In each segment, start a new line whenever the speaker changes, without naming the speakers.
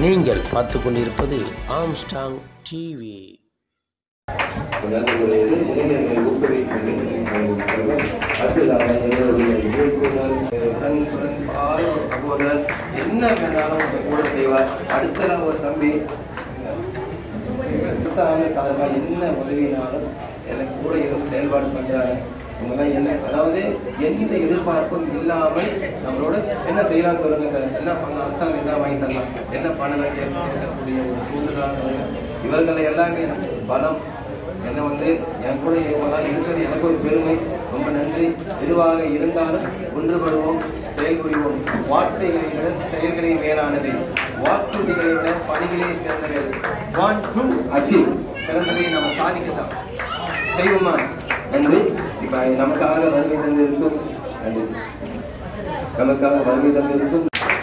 நீங்கள் பார்த்து கொண்டிருப்பது ஆம்ஸ்டாங் டிவி
நல்ல முறையில் இளைஞர்களை ஊக்குவிக்கும் நிகழ்ச்சிகள் அடுத்ததாக எங்களுடைய இயக்குனர் உடன் பிறந்தாத ஒரு சகோதரர் என்ன வேணாலும் உங்க கூட செய்வார் அடுத்ததாக ஒரு தம்பி அரசாங்க சார்பாக என்ன உதவினாலும் எனக்கு கூட இருந்து செயல்பாடு பண்றாங்க இவங்கெல்லாம் என்ன அதாவது எந்த எதிர்பார்ப்பும் இல்லாமல் நம்மளோட என்ன செய்யலாம் சொல்லுங்க சார் என்ன பண்ணலாம் அரசாங்கம் என்ன வாங்கி தரலாம் என்ன பண்ணலாம் கேட்க- கேட்கக்கூடிய ஒரு சூழ்நிலை இவர்களை எல்லாமே எனக்கு பலம் என்னை வந்து என் கூட இவங்கெல்லாம் இருக்கிறது எனக்கு ஒரு பெருமை ரொம்ப நன்றி எதுவாக இருந்தாலும் ஒன்றுபடுவோம் செயல்புரிவோம் வார்த்தைகளை விட செயல்களே மேலானது வாக்குறுதிகளை விட பணிகளே சிறந்தது ஒன் டூ அச்சீவ் சிறந்ததை நம்ம சாதிக்கலாம் செய்வோமா நன்றி இப்ப நமக்காக வருகை தந்திருக்கும் நன்றி சார். நமக்காக வருகை தந்திருக்கும்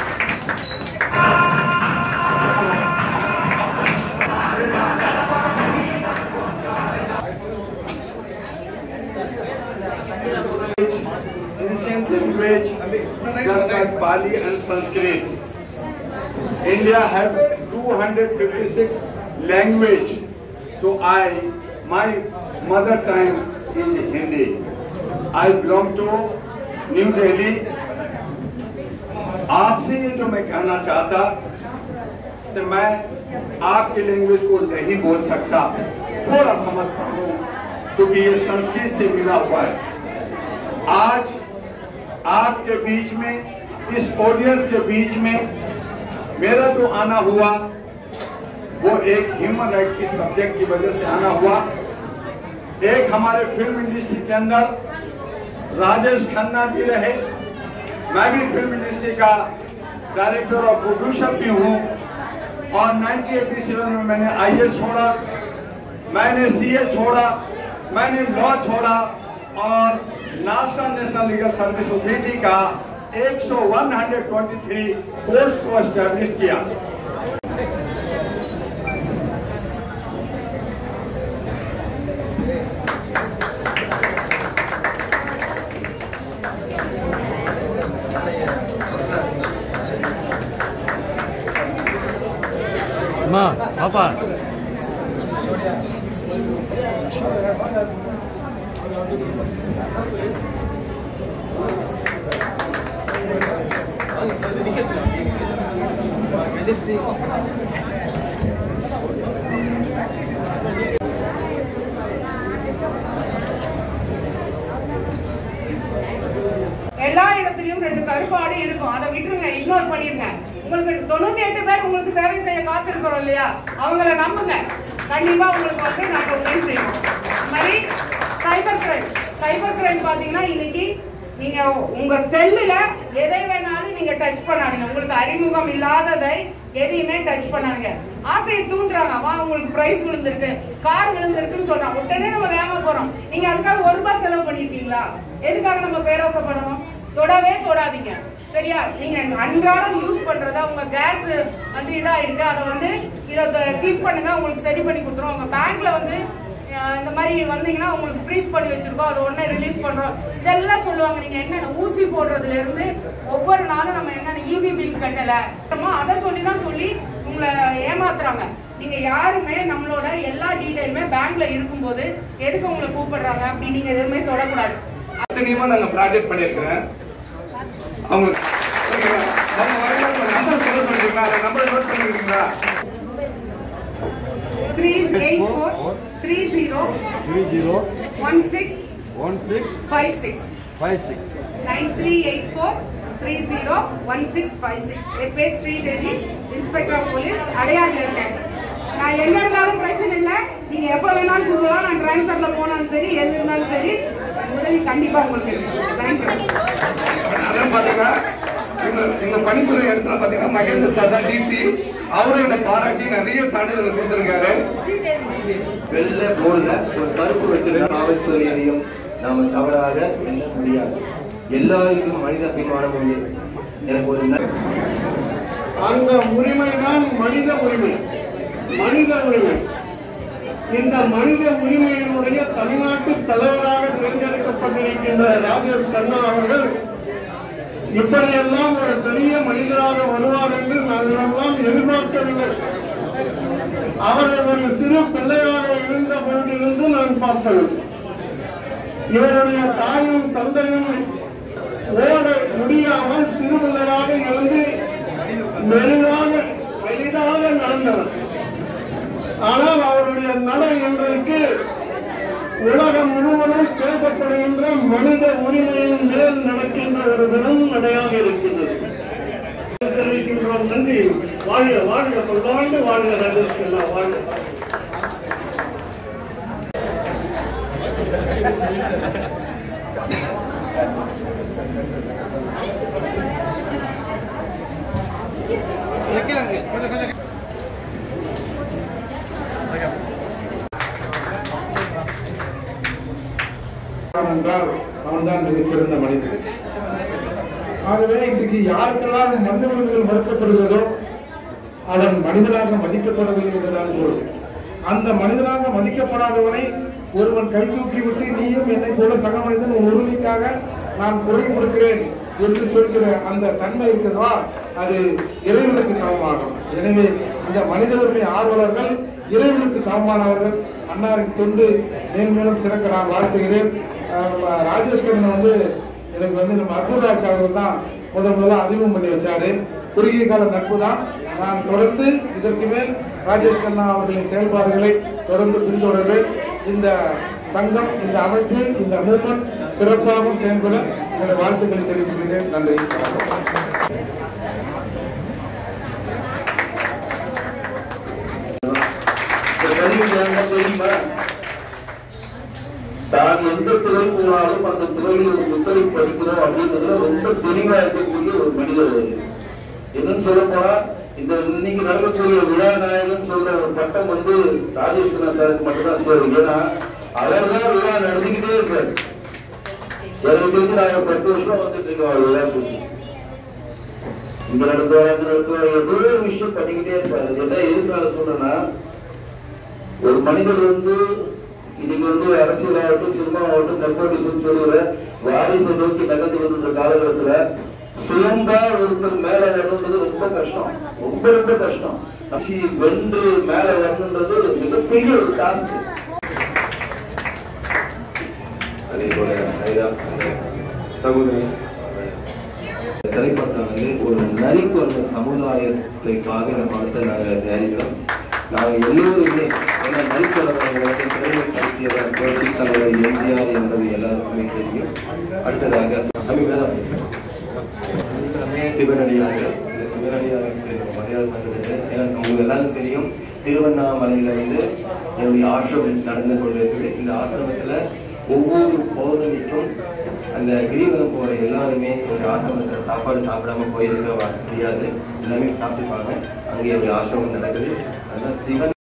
ancient language just like Pali and Sanskrit. India have 256 language. So I, my mother tongue is Hindi. I belong to New Delhi. आपसे ये जो मैं कहना चाहता तो मैं आपकी लैंग्वेज को नहीं बोल सकता थोड़ा समझता हूँ क्योंकि ये संस्कृत से मिला हुआ है आज आपके बीच में इस ऑडियंस के बीच में मेरा जो आना हुआ वो एक ह्यूमन राइट्स की सब्जेक्ट की वजह से आना हुआ एक हमारे फिल्म इंडस्ट्री के अंदर राजेश खन्ना जी रहे मैं भी फिल्म इंडस्ट्री का डायरेक्टर और प्रोड्यूसर भी हूँ और 1987 में मैंने आई छोड़ा मैंने सीए छोड़ा मैंने लॉ छोड़ा और NALSA national legal service authority का 100 123 कोर्स को एस्टेब्लिश किया
அம்மா பாப்பா
எல்லா இடத்துலயும் ரெண்டு கருப்பாடு இருக்கும் அதை விட்டுருங்க இக்னோர் பண்ணிருங்க உங்களுக்கு தொண்ணூத்தி எட்டு பேர் உங்களுக்கு சேவை செய்ய காத்திருக்கிறோம் இல்லையா அவங்கள நம்புங்க கண்டிப்பா உங்களுக்கு வந்து நாங்க உதவி செய்வோம் அது மாதிரி சைபர் கிரைம் சைபர் கிரைம் பாத்தீங்கன்னா இன்னைக்கு நீங்க உங்க செல்லுல எதை வேணாலும் நீங்க டச் பண்ணாதீங்க உங்களுக்கு அறிமுகம் இல்லாததை எதையுமே டச் பண்ணாதீங்க ஆசையை தூண்டுறாங்க வா உங்களுக்கு பிரைஸ் விழுந்திருக்கு கார் விழுந்திருக்குன்னு சொல்றாங்க உடனே நம்ம வேகமா போறோம் நீங்க அதுக்காக ஒரு ரூபாய் செலவு பண்ணிருக்கீங்களா எதுக்காக நம்ம பேராசைப்படணும் தொடவே தொடாதீங்க சரியா நீங்க அன்றாடம் யூஸ் பண்றத உங்க கேஸ் வந்து இதா இருக்கு அதை வந்து இதை கிளிக் பண்ணுங்க உங்களுக்கு சரி பண்ணி கொடுத்துரும் உங்க பேங்க்ல வந்து அஹ், இந்த மாதிரி வந்தீங்கன்னா உங்களுக்கு ஃப்ரீஸ் பண்ணி வச்சிருக்கோம் அதை உடனே ரிலீஸ் பண்றோம் இதெல்லாம் சொல்லுவாங்க நீங்க என்னென்ன ஊசி போடுறதுல இருந்து ஒவ்வொரு நாளும் நம்ம என்னென்ன இபி பில் கட்டல அப்புறமா அதை சொல்லி தான் சொல்லி உங்களை ஏமாத்துறாங்க நீங்க யாருமே நம்மளோட எல்லா டீடைலுமே பேங்க்ல இருக்கும்போது எதுக்கு உங்களை கூப்பிடுறாங்க அப்படி நீங்க எதுவுமே தொடக்கூடாது
அத்தனையுமா நாங்க ப்ராஜெக்ட் பண்ணியிருக்கிறேன் அவங்க ஓகேவா? அவங்க வரும்போது நம்பர் சொல்ல சொல்றீங்களா அந்த நம்பரை நோட் பண்ணிருக்கீங்களா
three eight four three zero
three zero
one six
one six
five six
five six
nine three eight four three zero one six five six என் பேர் ஸ்ரீதேவி இன்ஸ்பெக்டர் ஆஃப் போலீஸ் அடையாறுல இருக்கேன் நான் எங்க இருந்தாலும் பிரச்சனை இல்லை நீங்க எப்ப வேணாலும் கொடுக்கலாம் நான் டிரான்ஸ்ஃபர்ல போனாலும் சரி எது இருந்தாலும் சரி உதவி கண்டிப்பா உங்களுக்கு தேங்க்யூ
அதான் பாத்தீங்கன்னா எங்க எங்க பணிபுரிய இடத்துல பாத்தீங்கன்னா மகேந்திர சார் தான் டிசி அவரும் என்னை பாராட்டி நிறைய சான்றிதழை கொடுத்துருக்காரு
வெள்ளை போர்டுல ஒரு கருப்பு வச்சிருக்க காவல்துறையையும் நாம தவறாக எண்ண முடியாது எல்லாருக்கும் மனித அபிமானம் உண்டு எனக்கு ஒரு ந-
அந்த உரிமை தான் மனித உரிமை மனித உரிமை இந்த மனித உரிமையினுடைய தமிழ்நாட்டு தலைவராக தேர்ந்தெடுக்கப்பட்டிருக்கின்ற ராஜேஷ் கண்ணா அவர்கள் இப்படியெல்லாம் ஒரு பெரிய மனிதராக வருவார் என்று நாங்களெல்லாம் எதிர்பார்க்கவில்லை அவரை ஒரு சிறு பிள்ளையாக இருந்த பொழுதிலிருந்து நான் பார்த்தேன் இவருடைய தாயும் தந்தையும் ஓட முடியாமல் சிறு பிள்ளையாக இருந்து மெலிதாக எளிதாக நடந்தவர் ஆனால் அவருடைய நடை இன்றைக்கு உலகம் முழுவதும் பேசப்படுகின்ற மனித உரிமையின் மேல் நடக்கின்ற ஒரு பெரும் நடையாக இருக்கின்றது தெரிவிக்கின்றோம் நன்றி வாழ்க வாழ்க பல்லாண்டு வாழ்க ராஜேஷ் கண்ணா வாழ்க
என்றால் அவன்தான் மிகச்சிறந்த மனிதன் ஆகவே இன்றைக்கு யாருக்கெல்லாம் மனித உரிமைகள் மறுக்கப்படுகிறதோ அவன் மனிதனாக மதிக்கப்படவில்லை என்றுதான் பொருள் அந்த மனிதனாக மதிக்கப்படாதவனை ஒருவன் கை தூக்கி விட்டு நீயும் என்னை போல சக மனிதன் உன் உரிமைக்காக நான் குறை கொடுக்கிறேன் என்று சொல்கிற அந்த தன்மை இருக்கிறதா அது இறைவனுக்கு சமமாகும் எனவே இந்த மனித உரிமை ஆர்வலர்கள் இறைவனுக்கு சமமானவர்கள் அன்னாரின் தொண்டு மேன்மேலும் சிறக்க நான் வாழ்த்துகிறேன் அஹ் ராஜேஷ் கண்ணன் வந்து எனக்கு வந்து நம்ம அப்துல்ராஜ் அவர்கள் தான் முதல் முதல்ல அறிமுகம் பண்ணி வச்சாரு குறுகிய கால நட்பு தான் நான் தொடர்ந்து இதற்கு மேல் ராஜேஷ் கண்ணா அவர்களின் செயல்பாடுகளை தொடர்ந்து பின்தொடர்வேன் இந்த சங்கம் இந்த அமைப்பு இந்த மூமெண்ட் சிறப்பாகவும் செயல்பட என்னுடைய வாழ்த்துக்களை தெரிவித்துக்கிறேன் நன்றி
தான் எந்த துறை போனாலும் அந்த துறையில் ஒரு புத்தகை படிக்கிறோம் அப்படின்றதுல ரொம்ப தெளிவா இருக்கக்கூடிய ஒரு மனிதர் அவரு. என்னன்னு சொல்ல போனா இந்த இன்னைக்கு நடக்கக்கூடிய விழா நாயகன் சொல்ற ஒரு பட்டம் வந்து ராஜேஷ் குமார் சாருக்கு மட்டும்தான் சேரும் ஏன்னா அவர் தான் விழா நடத்திக்கிட்டே இருக்காரு எனக்கு நாங்க பத்து வருஷம் வந்துட்டு இருக்கோம் அவர் விழாக்கு இங்க நடந்தோம் அங்க நடந்தோம் ஏதோ ஒரு விஷயம் பண்ணிக்கிட்டே இருப்பாரு இது என்ன எதுனால சொல்றேன்னா ஒரு மனிதர் வந்து இன்னைக்கு வந்து அரசியல் ஆகட்டும் சினிமா ஆகட்டும் நெப்போட்டிசம் சொல்லுற வாரிசை நோக்கி நகர்ந்து கொண்டிருந்த காலகட்டத்துல சுயம்பா ஒருத்தர் மேல வரணுன்றது ரொம்ப கஷ்டம் ரொம்ப ரொம்ப கஷ்டம் கட்சி வென்று மேல வரணுன்றது மிகப்பெரிய ஒரு டாஸ்க்
அதே போல ஐயா சகோதரி திரைப்படத்தை வந்து ஒரு நரிப்பு அந்த சமுதாயத்துக்காக இந்த படத்தை நாங்கள் தயாரிக்கிறோம் நாங்கள் எல்லோருமே ஏன்னா நரிப்படத்தை திரைப்படுத்தியவர் புரட்சி தலைவர் எம்ஜிஆர் என்பது எல்லாருக்குமே தெரியும் அடுத்ததாக அமி மேடம் சிவனடியாக இந்த சிவனடியாருக்கு மரியாதை பண்ணுறது எனக்கு உங்களுக்கு எல்லாருக்கும் தெரியும் திருவண்ணாமலையில வந்து என்னுடைய ஆசிரமம் நடந்து கொண்டிருக்குது இந்த ஆசிரமத்துல ஒவ்வொரு பௌர்ணமிக்கும் அந்த கிரிவலம் போற எல்லாருமே இந்த ஆசிரமத்துல சாப்பாடு சாப்பிடாம போயிருக்க முடியாது எல்லாமே சாப்பிட்டுப்பாங்க அங்கே என்னுடைய ஆசிரமம் நடக்குது அதனால சிவன்